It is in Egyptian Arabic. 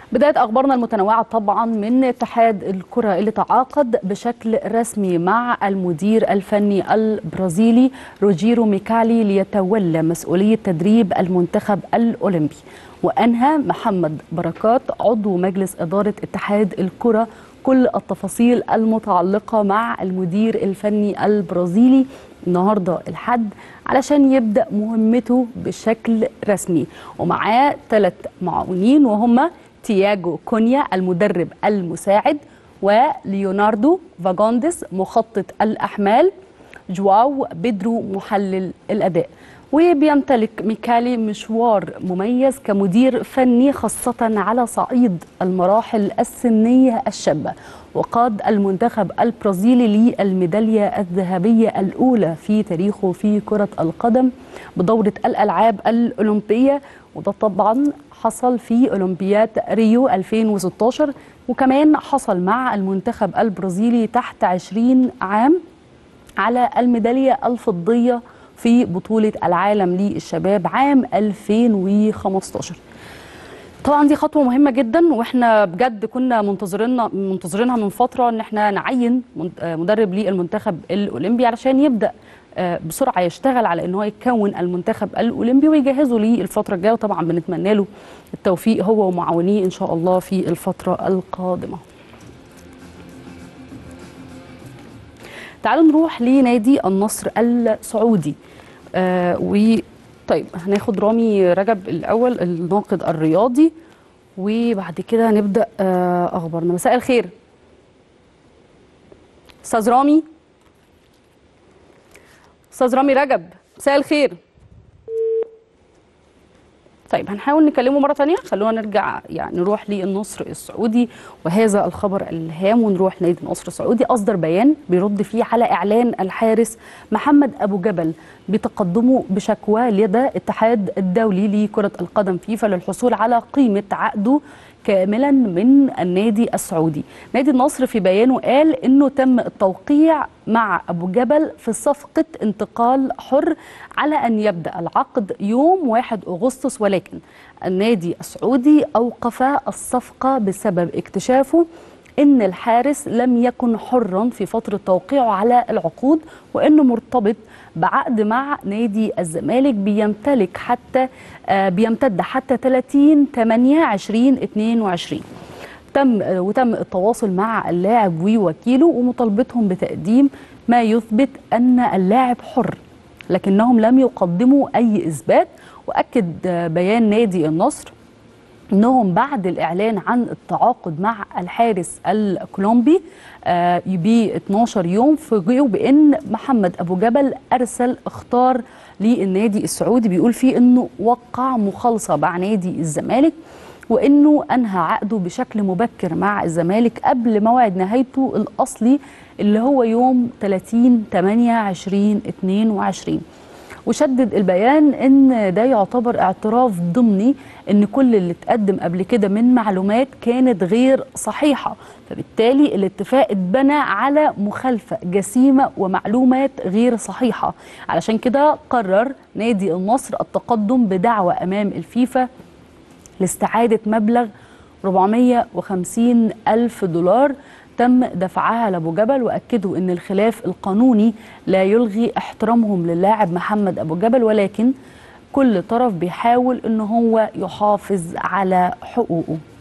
بداية أخبارنا المتنوعة طبعا من اتحاد الكرة اللي تعاقد بشكل رسمي مع المدير الفني البرازيلي روجيرو ميكالي ليتولى مسؤولية تدريب المنتخب الأولمبي وأنهى محمد بركات عضو مجلس إدارة اتحاد الكرة كل التفاصيل المتعلقة مع المدير الفني البرازيلي النهارده الحد علشان يبدأ مهمته بشكل رسمي ومعاه ثلاث معاونين وهم تياجو كونيا المدرب المساعد وليوناردو فاجوندس مخطط الأحمال جواو بيدرو محلل الأداء وبيمتلك ميكالي مشوار مميز كمدير فني خاصة على صعيد المراحل السنية الشابة وقاد المنتخب البرازيلي للميدالية الذهبية الأولى في تاريخه في كرة القدم بدورة الألعاب الأولمبية وده طبعا حصل في أولمبياد ريو 2016 وكمان حصل مع المنتخب البرازيلي تحت 20 عام على الميدالية الفضية في بطولة العالم للشباب عام 2015 طبعا دي خطوه مهمه جدا واحنا بجد كنا منتظرين منتظرينها من فتره ان احنا نعين مدرب للمنتخب الاولمبي علشان يبدا بسرعه يشتغل على ان هو يكون المنتخب الاولمبي ويجهزه للفتره الجايه وطبعا بنتمنى له التوفيق هو ومعاونيه ان شاء الله في الفتره القادمه. تعالوا نروح لنادي النصر السعودي آه و طيب هناخد رامي رجب الاول الناقد الرياضي وبعد كده هنبدا آه اخبارنا مساء الخير استاذ رامي استاذ رامي رجب مساء الخير طيب هنحاول نكلمه مره ثانيه خلونا نرجع يعني نروح للنصر السعودي وهذا الخبر الهام ونروح نادي النصر السعودي اصدر بيان بيرد فيه على اعلان الحارس محمد ابو جبل بتقدمه بشكوى لدى الاتحاد الدولي لكره القدم فيفا للحصول على قيمه عقده كاملا من النادي السعودي نادي النصر في بيانه قال انه تم التوقيع مع ابو جبل في صفقه انتقال حر على ان يبدا العقد يوم 1 اغسطس ولكن النادي السعودي اوقف الصفقه بسبب اكتشافه ان الحارس لم يكن حرا في فتره توقيعه على العقود وانه مرتبط بعقد مع نادي الزمالك بيمتلك حتى بيمتد حتى 30 8 2022 تم وتم التواصل مع اللاعب ووكيله ومطالبتهم بتقديم ما يثبت ان اللاعب حر لكنهم لم يقدموا اي اثبات واكد بيان نادي النصر انهم بعد الاعلان عن التعاقد مع الحارس الكولومبي ب 12 يوم فوجئوا بان محمد ابو جبل ارسل اختار للنادي السعودي بيقول فيه انه وقع مخالصه مع نادي الزمالك وانه انهى عقده بشكل مبكر مع الزمالك قبل موعد نهايته الاصلي اللي هو يوم 30 8 2022 وشدد البيان ان ده يعتبر اعتراف ضمني ان كل اللي اتقدم قبل كده من معلومات كانت غير صحيحه فبالتالي الاتفاق اتبنى على مخالفه جسيمه ومعلومات غير صحيحه علشان كده قرر نادي النصر التقدم بدعوى امام الفيفا لاستعاده مبلغ 450 ألف دولار تم دفعها لابو جبل واكدوا ان الخلاف القانوني لا يلغي احترامهم للاعب محمد ابو جبل ولكن كل طرف بيحاول ان هو يحافظ على حقوقه